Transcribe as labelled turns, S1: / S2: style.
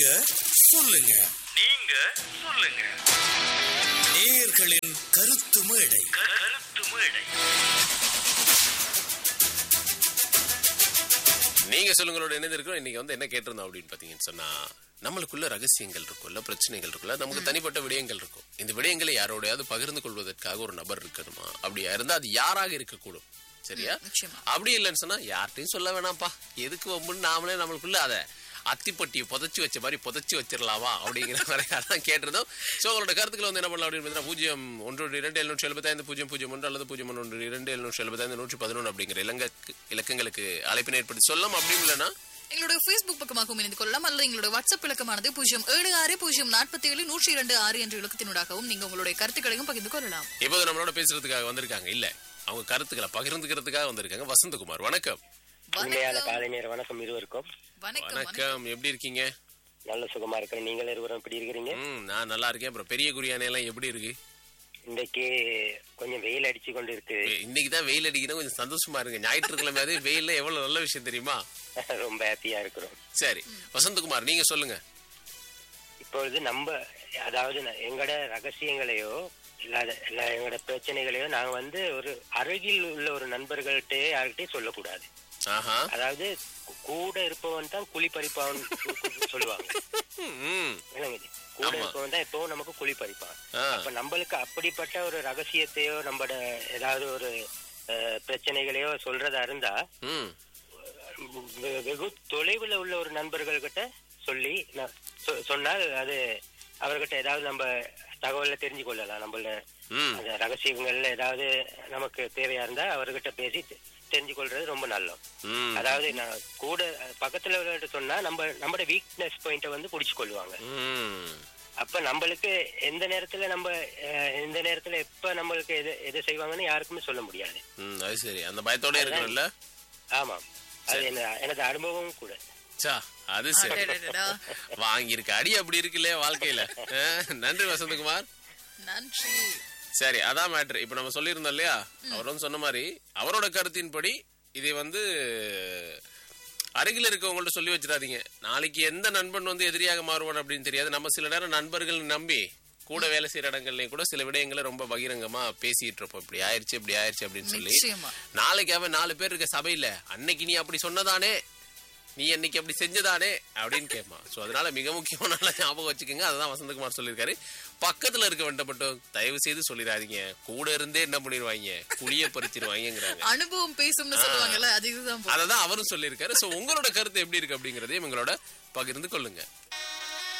S1: சொல்லுங்க
S2: நீங்க சொல்லுங்க
S1: நேயர்களின் கருத்து மேடை
S2: கருத்து மேடை
S3: நீங்க சொல்லுங்களோட இணைந்திருக்கிறோம் இன்னைக்கு வந்து என்ன கேட்டிருந்தோம் அப்படின்னு பாத்தீங்கன்னு சொன்னா நம்மளுக்குள்ள ரகசியங்கள் இருக்கும்ல பிரச்சனைகள் இருக்குல்ல நமக்கு தனிப்பட்ட விடயங்கள் இருக்கும் இந்த விடயங்களை யாரோடையாவது பகிர்ந்து கொள்வதற்காக ஒரு நபர் இருக்கணுமா அப்படியா இருந்தா அது யாராக இருக்கக்கூடும் சரியா
S4: நிச்சயமா.
S3: அப்படி இல்லைன்னு சொன்னா யார்ட்டையும் சொல்ல வேணாம்ப்பா எதுக்கு வம்புன்னு நாமளே நம்மளுக்குள்ள அதை அத்திப்பட்டியை புதைச்சி வச்ச மாதிரி புதைச்சி வச்சிடலாமா அப்படிங்கிற மாதிரி அதான் கேட்டிருந்தோம் ஸோ உங்களோட கருத்துக்களை வந்து என்ன பண்ணலாம் அப்படின்னு பார்த்தீங்கன்னா பூஜ்ஜியம் ஒன்று இரண்டு எழுநூற்றி எழுபத்தைந்து பூஜ்ஜியம் பூஜ்ஜியம் ஒன்று அல்லது பூஜ்ஜியம் ஒன்று இரண்டு எழுநூற்றி எழுபத்தைந்து நூற்றி பதினொன்று அப்படிங்கிற இலங்க இலக்கங்களுக்கு அழைப்பினை ஏற்படுத்தி சொல்லலாம் அப்படி இல்லைன்னா
S4: எங்களுடைய ஃபேஸ்புக் பக்கமாகவும் இணைந்து கொள்ளலாம் அல்லது எங்களுடைய வாட்ஸ்அப் இலக்கமானது பூஜ்ஜியம் ஏழு ஆறு பூஜ்ஜியம் நாற்பத்தி ஏழு நூற்றி இரண்டு ஆறு என்ற இலக்கத்தினூடாகவும் நீங்க உங்களுடைய கருத்துக்களையும் பகிர்ந்து கொள்ளலாம்
S3: இப்போது நம்மளோட பேசுறதுக்காக வந்திருக்காங்க இல்ல அவங்க கருத்துக்களை பகிர்ந்துக்கிறதுக்காக வந்திருக்காங்க வசந்தகுமார் வணக்கம்
S5: உண்மையான
S4: வணக்கம்
S5: காலை நேர வணக்கம் இருவருக்கும்
S4: வணக்கம் வணக்கம்.
S3: வணக்கம் எப்படி இருக்கீங்க
S5: நல்ல சுகமா இருக்கிறேன் நீங்கள் இருவரும் எப்படி இருக்கிறீங்க
S3: ம் நான் நல்லா இருக்கேன் அப்புறம் பெரிய குறியானை எல்லாம் எப்படி இருக்கு
S5: இன்றைக்கு கொஞ்சம் வெயில் அடிச்சு கொண்டு இருக்கு
S3: இன்னைக்கு தான் வெயில் அடிக்குது கொஞ்சம் சந்தோஷமா இருங்க ஞாயிற்றுக்கிழமை அது வெயில்ல எவ்வளவு நல்ல விஷயம் தெரியுமா
S5: ரொம்ப ஹாப்பியா இருக்கிறோம்
S3: சரி வசந்தகுமார் நீங்க சொல்லுங்க
S5: இப்பொழுது நம்ம அதாவது ந- எங்கட ரகசியங்களையோ இல்லாத இல்ல எங்களோட பிரச்சனைகளையோ நாங்க வந்து ஒரு அருகில் உள்ள ஒரு நண்பர்கள்ட்டே யார்கிட்டயும் சொல்லக்கூடாது
S3: ஆஹா
S5: அதாவது கூ- கூட இருப்பவன் தான் குழி பறிப்பான் சொல்லுவாங்க
S3: ம்
S5: இல்லைங்க ஜி? கூட
S3: ஆமா.
S5: இருப்பவன் தான் எப்பவும் நமக்கு குழி பறிப்பான்
S3: ஆ.
S5: அப்ப நம்மளுக்கு அப்படிப்பட்ட ஒரு ரகசியத்தையோ நம்மட ஏதாவது ஒரு அஹ், பிரச்சனைகளையோ சொல்றதா இருந்தா
S3: ம்
S5: வெ- வெகு தொலைவுல உள்ள ஒரு நண்பர்கள் கிட்ட சொல்லி ந- சொ- சொன்னால் அது அவர்கிட்ட ஏதாவது நம்ம தகவலை தெரிஞ்சு கொள்ளலாம் நம்மள
S3: ம்
S5: அந்த ரகசியங்கள்ல ஏதாவது நமக்கு தேவையா இருந்தா அவர்கிட்ட பேசி தெ- தெரிஞ்சு கொள்றது ரொம்ப நல்லது
S3: ம்
S5: அதாவது நான் கூட பக்கத்துல உள்ளவர்கிட்ட சொன்னா நம்ம நம்மளோட வீக்னஸ் பாயிண்ட வந்து புடிச்சு கொள்வாங்க
S3: ம்
S5: அப்ப நம்மளுக்கு எந்த நேரத்துல நம்ம அஹ், எந்த நேரத்துல எப்ப நம்மளுக்கு எது எது செய்வாங்கன்னு யாருக்குமே சொல்ல முடியாது
S3: ம் அது சரி அந்த பயத்தோட இருக்கணும்ல
S5: ஆமாம் அது என்ன எனது அனுபவமும் கூட
S3: சா அது சரி
S4: அடடடடா.
S3: வாங்கியிருக்க அடி அப்படி இருக்குல்ல வாழ்க்கையில ஆ, நன்றி வசந்தகுமார்
S4: நன்றி
S3: சரி அதான் மேட்ரு இப்ப நம்ம சொல்லியிருந்தோம் இல்லையா அவர் வந்து சொன்ன மாதிரி அவரோட கருத்தின்படி இதை வந்து அருகில் இருக்கவங்கள்ட்ட சொல்லி வச்சிடாதீங்க நாளைக்கு எந்த நண்பன் வந்து எதிரியாக மாறுவான் அப்படின்னு தெரியாது நம்ம சில நேரம் நண்பர்கள் நம்பி கூட வேலை செய்யற இடங்கள்லயும் கூட சில விடயங்களை ரொம்ப பகிரங்கமா பேசிட்டு இருப்போம் இப்படி ஆயிருச்சு இப்படி ஆயிருச்சு அப்படின்னு சொல்லி
S4: நிச்சயமா
S3: நாளைக்கு அவன் நாலு பேர் இருக்க சபையில அன்னைக்கு நீ அப்படி சொன்னதானே நீ அன்னைக்கு அப்படி செஞ்சதானே அப்படின்னு கேட்பான் சோ அதனால மிக முக்கியமான நல்லா ஞாபகம் வச்சுக்கோங்க அதுதான் வசந்தகுமார் சொல்லியிருக்காரு பக்கத்துல இருக்க வேண்ட மட்டும் தயவு செய்து சொல்லிடாதீங்க கூட இருந்தே என்ன பண்ணிடுவாங்க குழிய பறிச்சிருவாங்கிறாங்க
S4: அனுபவம் பேசும்னு சொல்லுவாங்கல்ல அது இதுதான் போல.
S3: அததான் அவரும் சொல்லியிருக்காரு சோ உங்களோட கருத்து எப்படி இருக்கு அப்படிங்கறதையும் எங்களோட பகிர்ந்து கொள்ளுங்க